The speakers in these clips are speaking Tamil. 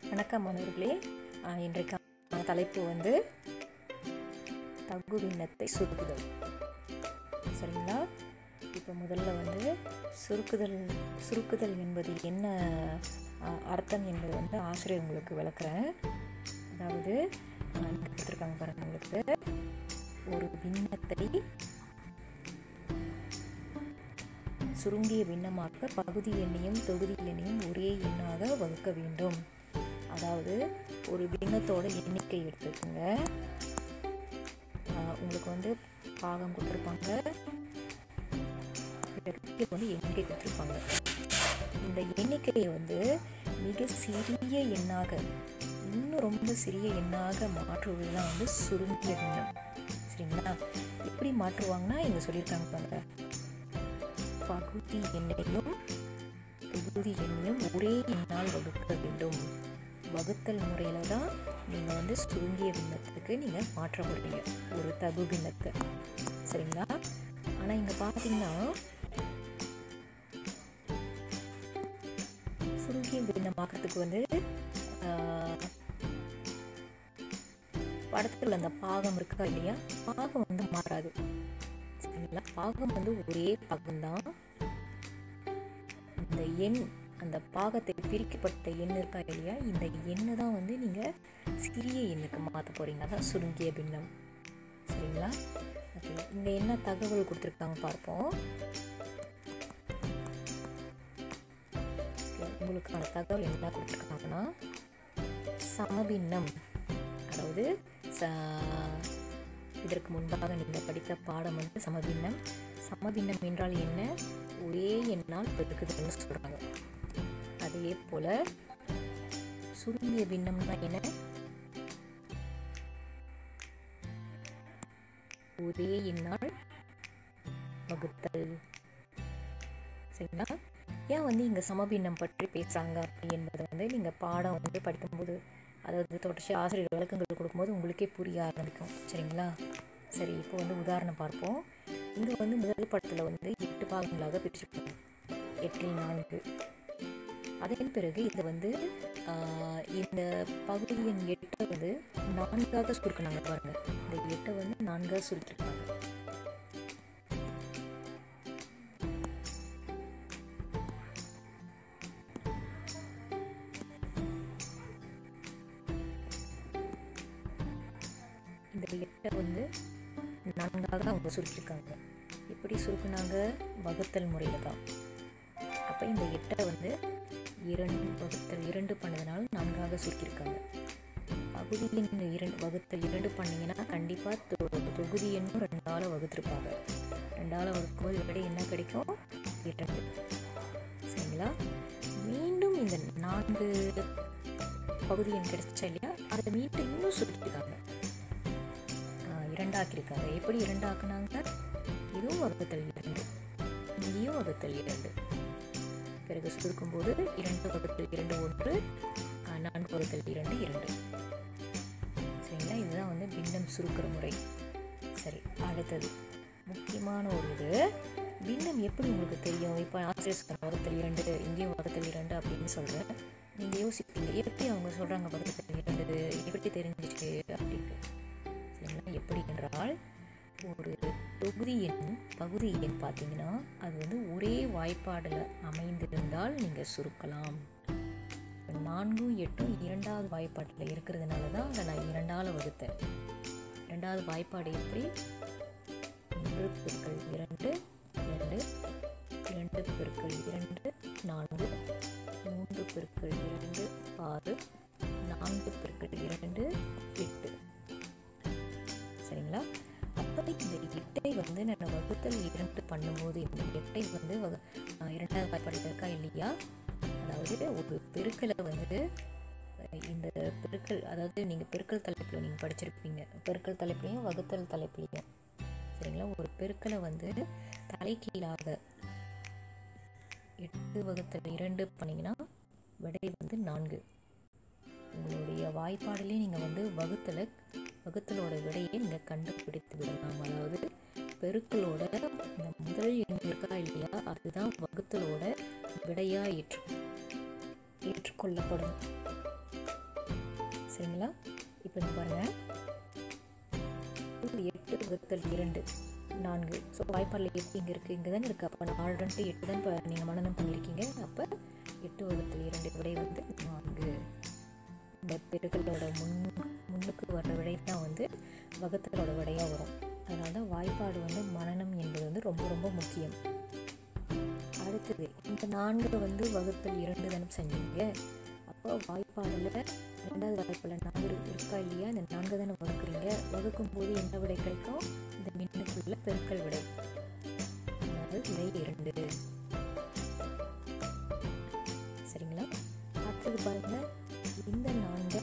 வணக்கம் மாணவர்களே ஆஹ் இன்றைக்கான தலைப்பு வந்து தகுவினத்தை சுருக்குதல் சரிங்களா இப்போ முதல்ல வந்து சுருக்குதல் சுருக்குதல் என்பது என்ன ஆஹ், அர்த்தம் என்பது வந்து ஆசிரியர் உங்களுக்கு விளக்குறேன் அதாவது ஆஹ், இங்க கொடுத்துருக்காங்க பாருங்க உங்களுக்கு ஒரு பின்னத்தை சுருங்கிய பின்னமாக்க பகுதி எண்ணையும் தொகுதி எண்ணையும் ஒரே எண்ணாக வகுக்க வேண்டும் அதாவது ஒரு பின்னத்தோட எண்ணிக்கை எடுத்துக்கோங்க ஆஹ் உங்களுக்கு வந்து பாகம் கொடுத்துருப்பாங்க பிறகு வந்து எண்ணிக்கை கொடுத்துருப்பாங்க இந்த எண்ணிக்கையை வந்து மிக சிறிய எண்ணாக இன்னும் ரொம்ப சிறிய எண்ணாக மாற்றுவது தான் வந்து சுருங்கிய பின்னம் சரிங்களா எப்படி மாற்றுவாங்கன்னா இங்கே சொல்லியிருக்காங்க பாருங்க பகுதி எண்ணையும் தொகுதி எண்ணையும் ஒரே எண்ணால் வகுக்க வேண்டும் வகுத்தல் முறையில் தான் நீங்கள் வந்து சுருங்கிய பின்னத்துக்கு நீங்கள் மாற்ற போகிறீங்க ஒரு தகு பின்னத்தை சரிங்களா ஆனால் இங்கே பார்த்தீங்கன்னா சுருங்கிய பின்னமாக்கிறதுக்கு வந்து ஆஹ், படத்தில் அந்த பாகம் இருக்கா இல்லையா பாகம் வந்து மாறாது சரிங்களா பாகம் வந்து ஒரே பாகம்தான் இந்த எண் அந்த பாகத்தை பிரிக்கப்பட்ட எண் இருக்கா இல்லையா இந்த எண்ணை தான் வந்து நீங்கள் சிறிய எண்ணுக்கு மாற்ற போகிறீங்க அதான் சுருங்கிய பின்னம் சரிங்களா ஓகே இங்கே என்ன தகவல் கொடுத்துருக்காங்க பார்ப்போம் Okay, உங்களுக்கான தகவல் என்ன கொடுத்துருக்காங்கன்னா சமபின்னம் அதாவது ச இதற்கு முன்பாக நீங்கள் படித்த பாடம் வந்து சமபின்னம் சமபின்னம் என்றால் என்ன ஒரே எண்ணால் பெருக்குதல்னு சொல்கிறாங்க அதே போல் சுருங்கிய பின்னம்னா என்ன ஒரே எண்ணால் வகுத்தல் சரிங்களா ஏன் வந்து இங்கே சமபின்னம் பற்றி பேசுகிறாங்க என்பதை வந்து நீங்கள் பாடம் வந்து படிக்கும்போது அதாவது தொடர்ச்சி ஆசிரியர் விளக்கங்கள் கொடுக்கும்போது உங்களுக்கே புரிய ஆரம்பிக்கும் சரிங்களா சரி இப்போ வந்து உதாரணம் பார்ப்போம் இங்கே வந்து முதல் படத்தில் வந்து எட்டு பாகங்களாக பிரிச்சிருக்காங்க எட்டில் நான்கு அதன் பிறகு இதை வந்து ஆஹ், இந்த பகுதியின் எட்டை வந்து நான்காக சுருக்கினாங்க பாருங்க இந்த எட்டை வந்து நான்காக சுருக்கிருக்காங்க இந்த எட்டை வந்து நான்காக அவங்க சுருக்கியிருக்காங்க எப்படி சுருக்குனாங்க வகுத்தல் முறையில் தான் அப்போ இந்த எட்டை வந்து இரண்டு வகுத்தல் இரண்டு பண்ணதுனால நான்காக சுருக்கியிருக்காங்க பகுதியின் இரண்டு வகுத்தல் இரண்டு பண்ணீங்கன்னா கண்டிப்பாக தொகுதி எண்ணும் ரெண்டால வகுத்திருப்பாங்க ரெண்டால வகுக்கும்போது விடை என்ன கிடைக்கும் இரண்டு சரிங்களா மீண்டும் இந்த நான்கு பகுதி எண் கிடைச்சா இல்லையா அதை மீண்டும் இன்னும் சுருக்கியிருக்காங்க ஆஹ் இரண்டாக்கியிருக்காங்க எப்படி இரண்டாக்குனாங்க இதுவும் வகுத்தல் இரண்டு இங்கேயும் வகுத்தல் இரண்டு பிறகு சுருக்கும்போது இரண்டு வகுத்தல் இரண்டு ஒன்று ஆஹ் நான்கு வகுத்தல் இரண்டு இரண்டு சரிங்களா இதுதான் வந்து பின்னம் சுருக்கிற முறை சரி அடுத்தது முக்கியமான ஒரு இது பின்னம் எப்படி உங்களுக்கு தெரியும் இப்போ ஆசிரியர் சொல்ற வகுத்தல் இரண்டு இங்கேயும் வகுத்தல் இரண்டு அப்படின்னு சொல்கிறேன் நீங்கள் யோசிப்பீங்க எப்படி அவங்க சொல்கிறாங்க வகுத்தல் இரண்டு எப்படி தெரிஞ்சிச்சு அப்படின்ட்டு சரிங்களா எப்படி என்றால் ஒரு தொகுதி எண் பகுதி எண் பார்த்தீங்கன்னா அது வந்து ஒரே வாய்ப்பாடில் அமைந்திருந்தால் நீங்கள் சுருக்கலாம் இப்ப நான்கும் எட்டும் இரண்டாவது வாய்ப்பாட்டில் இருக்கிறதுனால தான் அதை நான் இரண்டால் வகுத்தேன் இரண்டாவது வாய்ப்பாடு எப்படி ஒன்று பெருக்கள் இரண்டு இரண்டு இரண்டு பெருக்கள் இரண்டு நான்கு மூன்று பெருக்கள் இரண்டு ஆறு நான்கு பெருக்கள் இரண்டு எட்டு சரிங்களா அப்போ இந்த எட்டை வந்து நான் வகுத்தல் இரண்டு பண்ணும்போது இந்த எட்டை வந்து வகு- ஆஹ் இரண்டாவது வாய்ப்பாடு இருக்கா இல்லையா அதாவது ஒரு பெருக்கலை வந்து அஹ் இந்த பெருக்கல் அதாவது நீங்கள் பெருக்கல் தலைப்பில் நீங்கள் படிச்சிருப்பீங்க பெருக்கல் தலைப்புலையும் வகுத்தல் தலைப்புலையும் சரிங்களா ஒரு பெருக்கலை வந்து தலைகீழாக எட்டு வகுத்தல் இரண்டு பண்ணிங்கன்னா விடை வந்து நான்கு உங்களுடைய வாய்ப்பாடிலே நீங்கள் வந்து வகுத்தலை வகுத்தலோட விடையை நீங்கள் கண்டுபிடித்து விடலாம் அதாவது பெருக்கலோட இந்த முதல் எண் இருக்கா இல்லையா அதுதான் வகுத்தலோட விடையாக ஏற்று ஏற்றுக்கொள்ளப்படும் சரிங்களா இப்போ இங்கே பாருங்கள் இது எட்டு வகுத்தல் இரண்டு நான்கு ஸோ வாய்ப்பாடில் எட்டு இங்கே இருக்குது இங்கே தானே இருக்குது அப்போ நாலு ரெண்டு எட்டு தான் இப்போ நீங்கள் மனநம் பண்ணியிருக்கீங்க அப்போ எட்டு வகுத்தல் இரண்டு விடை வந்து நான்கு இந்த பெருக்களோட முன் முன்னுக்கு வர்ற விடை தான் வந்து வகுத்தலோட விடையாக வரும் அதனால தான் வாய்ப்பாடு வந்து மனநம் என்பது வந்து ரொம்ப ரொம்ப முக்கியம் அடுத்தது இந்த நான்கு வந்து வகுத்தல் இரண்டு தானே செஞ்சீங்க அப்போ வாய்ப்பாடில் ரெண்டாவது வாய்ப்பாடில் நான்கு இருக்கா இல்லையா இந்த நான்கு தானே வகுக்கிறீங்க வகுக்கும் போது என்ன விடை கிடைக்கும் இந்த மின்னுக்குள்ள பெருக்கல் விடை அதாவது விடை இரண்டு சரிங்களா அடுத்தது பாருங்க இந்த நான்கை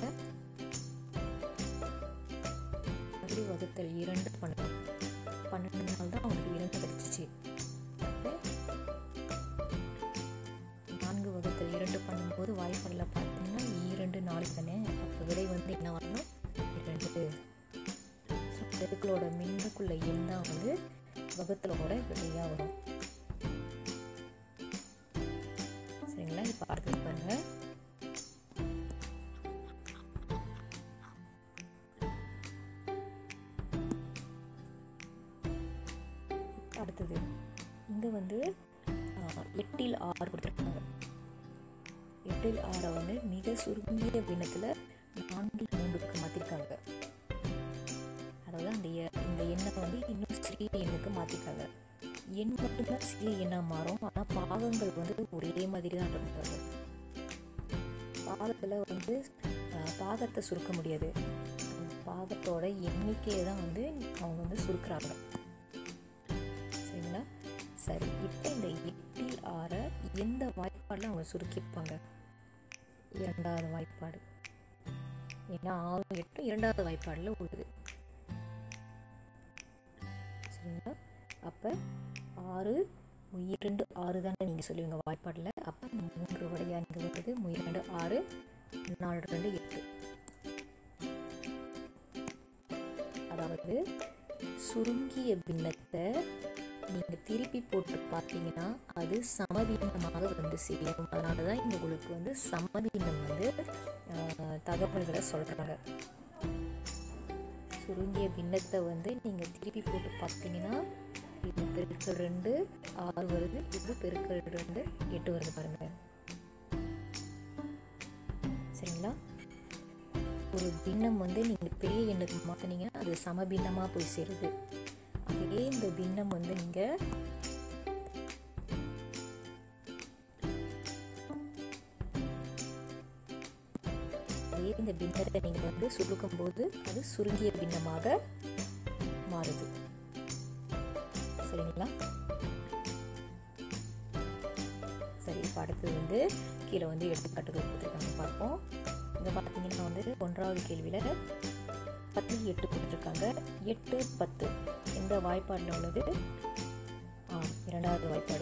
அப்படி வகுத்தல் இரண்டு பண்ணணும் பன்னெண்டு நாள் தான் அவங்களுக்கு இரண்டு கிடச்சிச்சு நான்கு வகுத்தல் இரண்டு பண்ணும்போது வாய்ப்பாடில் பார்த்தீங்கன்னா இரண்டு நாலு தானே அப்போ விடை வந்து என்ன வரணும் இரண்டு ஸோ பெருக்களோட மின்னுக்குள்ள எண் தான் வந்து வகுத்தலோட விடையாக வரும் சரிங்களா இப்போ அடுத்தது பாருங்க அடுத்தது இங்கே வந்து எட்டில் ஆறு கொடுத்துருக்காங்க எட்டில் ஆறை வந்து மிக சுருங்கிய பின்னத்தில் நான்கில் மூன்றுக்கு மாற்றிருக்காங்க அதாவது அந்த இந்த எண்ணை வந்து இன்னும் சிறிய எண்ணுக்கு மாற்றிருக்காங்க எண் மட்டும்தான் சிறிய எண்ணாக மாறும் ஆனால் பாகங்கள் வந்து ஒரே மாதிரி தான் இருப்பாங்க பாகத்தில் வந்து பாகத்தை சுருக்க முடியாது பாகத்தோட எண்ணிக்கையை தான் வந்து அவங்க வந்து சுருக்குறாங்க சரிங்களா சரி இப்போ இந்த எட்டில் ஆறை எந்த வாய்ப்பாடில் அவங்க சுருக்கியிருப்பாங்க இரண்டாவது வாய்ப்பாடு ஏன்னா ஆறு எட்டும் இரண்டாவது வாய்ப்பாடில் உள்ளது சரிங்களா அப்போ ஆறு இரண்டு ஆறு தானே நீங்கள் சொல்லுவீங்க வாய்ப்பாடில் அப்போ மூன்று வடையாக இங்கே வருது இரண்டு ஆறு நாலு ரெண்டு எட்டு அதாவது சுருங்கிய பின்னத்தை நீங்கள் திருப்பி போட்டு பார்த்தீங்கன்னா அது சமபீனமாக வந்து சேரும் அதனால தான் இங்கே உங்களுக்கு வந்து சமபீனம் வந்து தகவல்களை சொல்கிறாங்க சுருங்கிய பின்னத்தை வந்து நீங்கள் திருப்பி போட்டு பார்த்தீங்கன்னா இது பெருக்கல் ரெண்டு ஆறு வருது இது பெருக்கல் ரெண்டு எட்டு வருது பாருங்கள் சரிங்களா ஒரு பின்னம் வந்து நீங்கள் பெரிய எண்ணுக்கு மாற்றினீங்கன்னா அது சமபின்னமாக போய் சேருது அதே இந்த பின்னம் வந்து நீங்கள் அதே இந்த பின்னத்தை நீங்கள் வந்து சுருக்கும் போது அது சுருங்கிய பின்னமாக மாறுது சரிங்களா சரி இப்போ அடுத்தது வந்து கீழே வந்து எடுத்துக்காட்டுகள் கொடுத்துருக்காங்க பார்ப்போம் இங்கே பார்த்தீங்கன்னா வந்து ஒன்றாவது கேள்வியில் பத்து எட்டு கொடுத்துருக்காங்க எட்டு பத்து எந்த வாய்ப்பாடில் உள்ளது ஆ இரண்டாவது வாய்ப்பாடு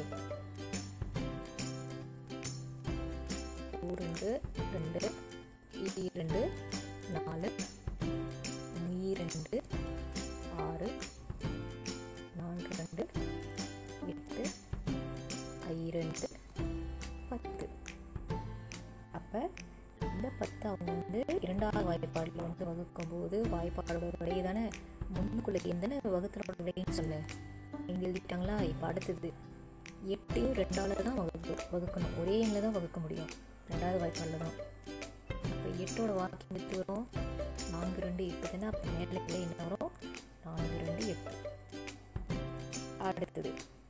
ரெண்டு ரெண்டு இரண்டு நாலு இரண்டு ஆறு நான்கு ரெண்டு எட்டு ஐரெண்டு பத்து அப்போ இந்த பத்து அவங்க வந்து இரண்டாவது வாய்ப்பாடில் வந்து வகுக்கும் போது வாய்ப்பாடோட விடையை தானே முன்னுக்குள்ளே எந்தன வகுத்தலோட விடைன்னு சொன்னேன் நீங்கள் எழுதிட்டாங்களா இப்போ அடுத்தது எட்டையும் ரெண்டாவில் தான் வகுக்கு வகுக்கணும் ஒரே எண்ணில் தான் வகுக்க முடியும் ரெண்டாவது வாய்ப்பாடில் தான் அப்போ எட்டோட வாக்கியம் எடுத்து வரும் நான்கு ரெண்டு எட்டு தானே அப்போ மேலே விடை என்ன வரும் நான்கு ரெண்டு எட்டு அடுத்தது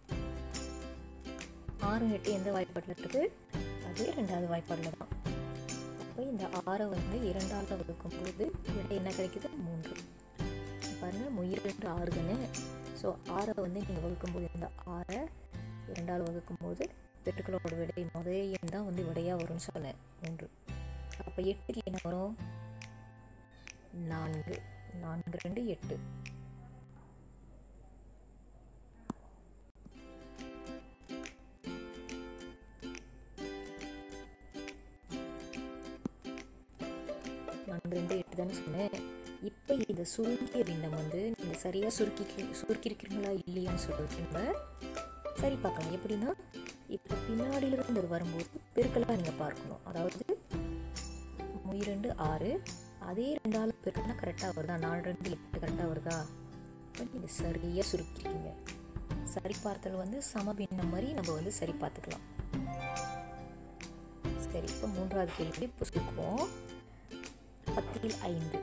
ஆறு எட்டு எந்த வாய்ப்பாட்டில் இருக்குது அது ரெண்டாவது வாய்ப்பாடில் தான் அப்போ இந்த ஆறை வந்து இரண்டாவது வகுக்கும் பொழுது விடை என்ன கிடைக்குது மூன்று பாருங்கள் முயிர் ரெண்டு ஆறு தானே ஸோ ஆறை வந்து நீங்கள் வகுக்கும்போது இந்த ஆறை இரண்டாவது வகுக்கும்போது பெட்டுக்களோட விடை முதல் எண் தான் வந்து விடையாக வரும்னு சொன்னேன் மூன்று அப்போ எட்டுக்கு என்ன வரும் நான்கு நான்கு ரெண்டு எட்டு நான்கு ரெண்டு எட்டு தானே சொன்னேன் இப்போ இந்த சுருங்கிய பின்னம் வந்து நீங்கள் சரியாக சுருக்கி சுருக்கிருக்கிறீங்களா இல்லையான்னு சொல்லிட்டு சரி பார்க்கலாம் எப்படின்னா இப்போ பின்னாடியிலிருந்து அது வரும்போது பெருக்கலாக நீங்கள் பார்க்கணும் அதாவது இரண்டு ஆறு அதே ரெண்டால் பெருக்குனா கரெக்டாக வருதா நாலு ரெண்டு எட்டு கரெக்டாக வருதா இப்போ நீங்கள் சரியாக சுருக்கிருக்கீங்க சரி பார்த்தல் வந்து சமபின்னம் மாதிரி நம்ம வந்து சரி பார்த்துக்கலாம் சரி இப்போ மூன்றாவது கேள்வி இப்போ சுருக்குவோம் பத்தில் ஐந்து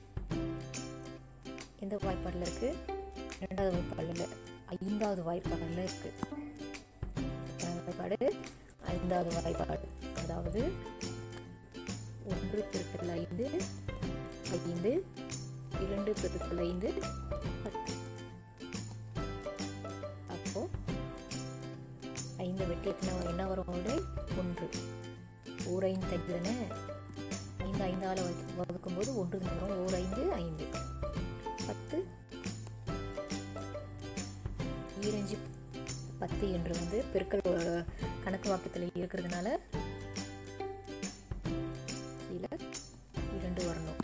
எந்த வாய்ப்பாடில் இருக்குது ரெண்டாவது வாய்ப்பாடில் ஐந்தாவது வாய்ப்பாடில் இருக்குது வாய்ப்பாடு ஐந்தாவது வாய்ப்பாடு அதாவது ஒன்று பெருக்கல் ஐந்து ஐந்து இரண்டு பெருக்கல் ஐந்து பத்து அப்போ ஐந்து வெட்டி எத்தனை வரும்? என்ன வரும் விடை ஒன்று ஓர் ஐந்து ஐந்து தானே ஐந்து ஐந்தால் வகுக்கும் போது ஒன்று தான் வரும் ஓர் ஐந்து ஐந்து பத்து ஈரஞ்சு பத்து என்று வந்து பெருக்கல் அஹ், கணக்கு வாக்கத்தில் இருக்கிறதுனால கீழே இரண்டு வரணும்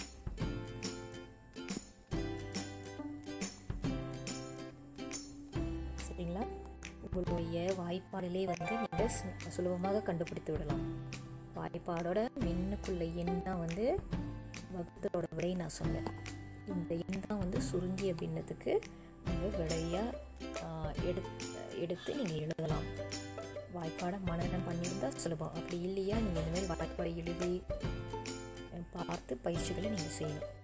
சரிங்களா உங்களுடைய வாய்ப்பாடிலே வந்து நீங்கள் சு- சுலபமாக கண்டுபிடித்து விடலாம் வாய்ப்பாடோட எண்ணுக்குள்ள எண் தான் வந்து வகுத்தலோட விடை நான் சொன்னேன் இந்த எண் தான் வந்து சுருங்கி அப்படின்னதுக்கு நீங்கள் விடையாக எடுத்து எடுத்து நீங்கள் எழுதலாம் வாய்ப்பாடை மனநம் பண்ணியிருந்தால் சுலபம் அப்படி இல்லையா நீங்கள் இந்த மாதிரி வாய்ப்பாடை எழுதி அஹ், பார்த்து பயிற்சிகளை நீங்கள் செய்யணும்